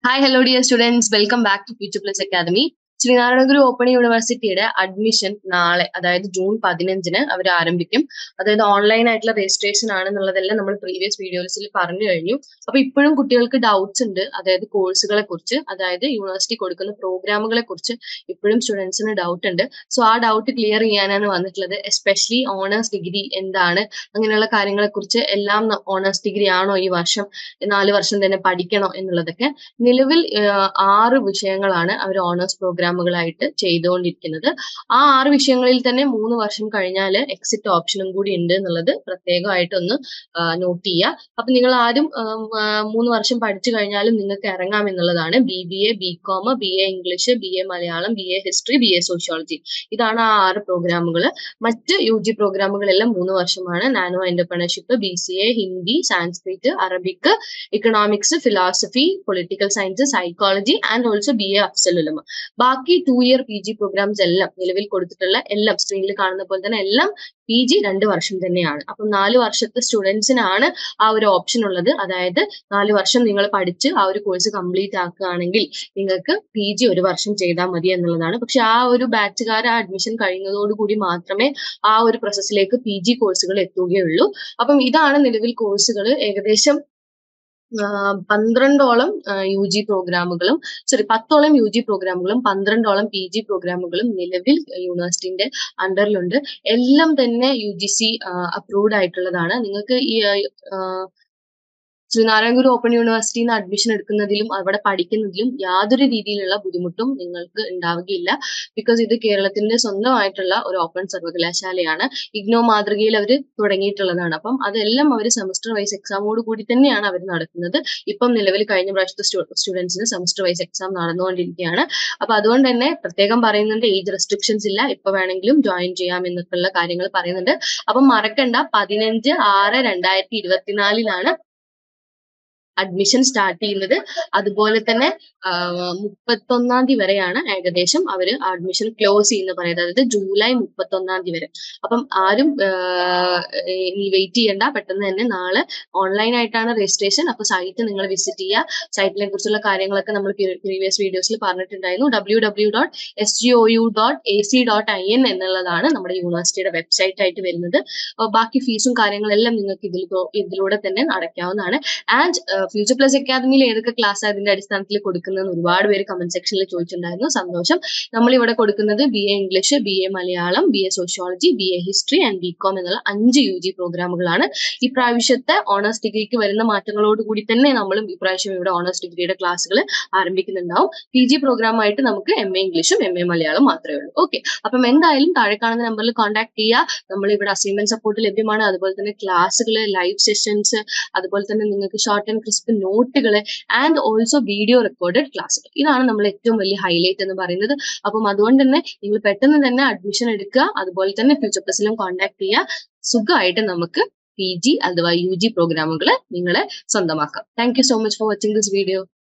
hi hello dear students welcome back to Future Plus Academy Sreenarayanaguru open യൂണിവേഴ്സിറ്റിയുടെ admission നാളെ അതായത് June പതിനഞ്ചിന് അവർ ആരംഭിക്കും അതായത് ഓൺലൈൻ ആയിട്ടുള്ള രജിസ്ട്രേഷൻ ആണെന്നുള്ളതെല്ലാം നമ്മൾ പ്രീവിയസ് വീഡിയോസിൽ പറഞ്ഞു കഴിഞ്ഞു അപ്പൊ ഇപ്പോഴും കുട്ടികൾക്ക് ഡൗട്ട്സ് ഉണ്ട് അതായത് കോഴ്സുകളെ കുറിച്ച് അതായത് യൂണിവേഴ്സിറ്റി കൊടുക്കുന്ന പ്രോഗ്രാമുകളെ കുറിച്ച് ഇപ്പോഴും സ്റ്റുഡൻസിന് ഡൗട്ട് ഉണ്ട് സോ ആ ഡൗട്ട് ക്ലിയർ ചെയ്യാനാണ് വന്നിട്ടുള്ളത് എസ്പെഷ്യലി ഓണേഴ്സ് ഡിഗ്രി എന്താണ് അങ്ങനെയുള്ള കാര്യങ്ങളെ കുറിച്ച് എല്ലാം ഓണേഴ്സ് ഡിഗ്രി ആണോ ഈ വർഷം നാല് വർഷം തന്നെ പഠിക്കണോ എന്നുള്ളതൊക്കെ നിലവിൽ ആഹ് ആറ് വിഷയങ്ങളാണ് അവർ ഓണേഴ്സ് പ്രോഗ്രാമുകളായിട്ട് ചെയ്തുകൊണ്ടിരിക്കുന്നത് ആ ആറ് വിഷയങ്ങളിൽ തന്നെ മൂന്ന് വർഷം കഴിഞ്ഞാൽ എക്സിറ്റ് ഓപ്ഷനും കൂടി ഉണ്ട് എന്നുള്ളത് പ്രത്യേകമായിട്ടൊന്ന് നോട്ട് ചെയ്യുക അപ്പൊ നിങ്ങൾ ആരും ആം, ആ, മൂന്ന് വർഷം പഠിച്ചു കഴിഞ്ഞാലും നിങ്ങൾക്ക് ഇറങ്ങാം എന്നുള്ളതാണ് B B A B com B A English B A Malayalam B A history B A sociology ഇതാണ് ആ ആറ് പ്രോഗ്രാമുകൾ മറ്റ് യു ജി പ്രോഗ്രാമുകളെല്ലാം മൂന്ന് വർഷമാണ് nano entrepreneurship B C A Hindi Sanskrit Arabic economics philosophy political science psychology and also B A Afzal ul Ulama ബാക്കി two year P G programs എല്ലാം നിലവിൽ കൊടുത്തിട്ടുള്ള എല്ലാം സ്ക്രീനിൽ കാണുന്ന പോലെ തന്നെ എല്ലാം പി ജി രണ്ട് വർഷം തന്നെയാണ് അപ്പം നാല് വർഷത്തെ സ്റ്റുഡൻസിനാണ് ആ ഒരു ഓപ്ഷൻ ഉള്ളത് അതായത് നാല് വർഷം നിങ്ങൾ പഠിച്ച് ആ ഒരു കോഴ്സ് കംപ്ലീറ്റ് ആക്കുകയാണെങ്കിൽ നിങ്ങൾക്ക് പി ജി ഒരു വർഷം ചെയ്താൽ മതി എന്നുള്ളതാണ് പക്ഷെ ആ ഒരു ബാച്ചുകാർ ആ അഡ്മിഷൻ കഴിയുന്നതോടുകൂടി മാത്രമേ ആ ഒരു പ്രോസസ്സിലേക്ക് പി ജി കോഴ്സുകൾ എത്തുകയുള്ളൂ അപ്പം ഇതാണ് നിലവിൽ കോഴ്സുകൾ ഏകദേശം ആ, പന്ത്രണ്ടോളം യു ജി പ്രോഗ്രാമുകളും സോറി പത്തോളം യു ജി പ്രോഗ്രാമുകളും പന്ത്രണ്ടോളം പി ജി പ്രോഗ്രാമുകളും നിലവിൽ യൂണിവേഴ്സിറ്റിന്റെ അണ്ടറിലുണ്ട് എല്ലാം തന്നെ യു ജി സി അപ്രൂവ്ഡ് ആയിട്ടുള്ളതാണ് നിങ്ങൾക്ക് ഈ ആ, ശ്രീനാരായണ ഗുരു ഓപ്പൺ യൂണിവേഴ്സിറ്റിയിൽ നിന്ന് അഡ്മിഷൻ എടുക്കുന്നതിലും അവിടെ പഠിക്കുന്നതിലും യാതൊരു രീതിയിലുള്ള ബുദ്ധിമുട്ടും നിങ്ങൾക്ക് ഉണ്ടാവുകയില്ല ബിക്കോസ് ഇത് കേരളത്തിന്റെ സ്വന്തമായിട്ടുള്ള ഒരു ഓപ്പൺ സർവകലാശാലയാണ് ഇഗ്നോ മാതൃകയിൽ അവർ തുടങ്ങിയിട്ടുള്ളതാണ് അപ്പം അതെല്ലാം അവർ സെമസ്റ്റർ വൈസ് എക്സാമോട് കൂടി തന്നെയാണ് അവർ നടക്കുന്നത് ഇപ്പം നിലവിൽ കഴിഞ്ഞ പ്രാവശ്യത്തെ സ്റ്റുഡൻസിന് സെമസ്റ്റർ വൈസ് എക്സാം നടന്നുകൊണ്ടിരിക്കുകയാണ് അപ്പൊ അതുകൊണ്ട് തന്നെ പ്രത്യേകം പറയുന്നുണ്ട് ഏജ് റെസ്ട്രിക്ഷൻസ് ഇല്ല ഇപ്പൊ വേണമെങ്കിലും ജോയിൻ ചെയ്യാം എന്നൊക്കെയുള്ള കാര്യങ്ങൾ പറയുന്നുണ്ട് അപ്പം മറക്കണ്ട പതിനഞ്ച് ആറ് രണ്ടായിരത്തി ഇരുപത്തിനാലിലാണ് അഡ്മിഷൻ സ്റ്റാർട്ട് ചെയ്യുന്നത് അതുപോലെ തന്നെ മുപ്പത്തൊന്നാം തീയതി വരെയാണ് ഏകദേശം അവർ അഡ്മിഷൻ ക്ലോസ് ചെയ്യുന്ന പറയുന്നത് അതായത് ജൂലൈ മുപ്പത്തൊന്നാം തീയതി വരെ അപ്പം ആരും വെയിറ്റ് ചെയ്യണ്ട പെട്ടെന്ന് തന്നെ നാളെ ഓൺലൈൻ ആയിട്ടാണ് രജിസ്ട്രേഷൻ അപ്പൊ സൈറ്റ് നിങ്ങൾ വിസിറ്റ് ചെയ്യുക സൈറ്റിനെ കുറിച്ചുള്ള കാര്യങ്ങളൊക്കെ നമ്മൾ പ്രീവിയസ് വീഡിയോസിൽ പറഞ്ഞിട്ടുണ്ടായിരുന്നു W W dot S G O U dot A C dot I N എന്നുള്ളതാണ് നമ്മുടെ യൂണിവേഴ്സിറ്റിയുടെ വെബ്സൈറ്റ് ആയിട്ട് വരുന്നത് അപ്പൊ ബാക്കി ഫീസും കാര്യങ്ങളെല്ലാം നിങ്ങൾക്ക് ഇതിൽ ഇതിലൂടെ തന്നെ അടയ്ക്കാവുന്നതാണ് ആൻഡ് ഫ്യൂച്ചർ പ്ലസ് അക്കാദമിയിൽ ഏതൊക്കെ ക്ലാസ് അതിന്റെ അടിസ്ഥാനത്തിൽ കൊടുക്കുന്നതെന്ന് ഒരുപാട് പേര് കമന്റ് സെക്ഷനിൽ ചോദിച്ചിട്ടുണ്ടായിരുന്നു സന്തോഷം നമ്മൾ ഇവിടെ കൊടുക്കുന്നത് B A English B A Malayalam B A sociology B A history and B com എന്നുള്ള അഞ്ച് യു ജി പ്രോഗ്രാമുകളാണ് ഈ പ്രാവശ്യത്തെ ഓണേഴ്സ് ഡിഗ്രിക്ക് വരുന്ന മാറ്റങ്ങളോട് കൂടി തന്നെ നമ്മളും ഈ പ്രാവശ്യം ഇവിടെ ഓണേഴ്സ് ഡിഗ്രിയുടെ ക്ലാസ്സുകൾ ആരംഭിക്കുന്നുണ്ടാവും പി ജി പ്രോഗ്രാമായിട്ട് നമുക്ക് എം എ ഇംഗ്ലീഷും എം എ മലയാളം മാത്രമേ ഉള്ളൂ ഓക്കെ അപ്പം എന്തായാലും താഴെ കാണുന്ന നമ്പറിൽ കോൺടാക്ട് ചെയ്യുക നമ്മൾ ഇവിടെ അസൈൻമെന്റ് സപ്പോർട്ട് ലഭ്യമാണ് അതുപോലെ തന്നെ ക്ലാസ്സുകൾ ലൈവ് സെഷൻസ് അതുപോലെ തന്നെ നിങ്ങൾക്ക് ഷോർട്ട് ആൻഡ് ക്രിസ്പ് നോട്ടുകൾ ആൻഡ് ഓൾസോ വീഡിയോ റെക്കോർഡഡ് ക്ലാസ്സുകൾ ഇതാണ് നമ്മൾ ഏറ്റവും വലിയ ഹൈലൈറ്റ് എന്ന് പറയുന്നത് അപ്പം അതുകൊണ്ട് തന്നെ നിങ്ങൾ പെട്ടെന്ന് തന്നെ അഡ്മിഷൻ എടുക്കുക അതുപോലെ തന്നെ ഫ്യൂച്ചർ പ്ലസിലും കോൺടാക്ട് ചെയ്യുക സുഖമായിട്ട് നമുക്ക് പി ജി അഥവാ യു ജി പ്രോഗ്രാമുകൾ നിങ്ങളെ സ്വന്തമാക്കാം thank you so much for watching this video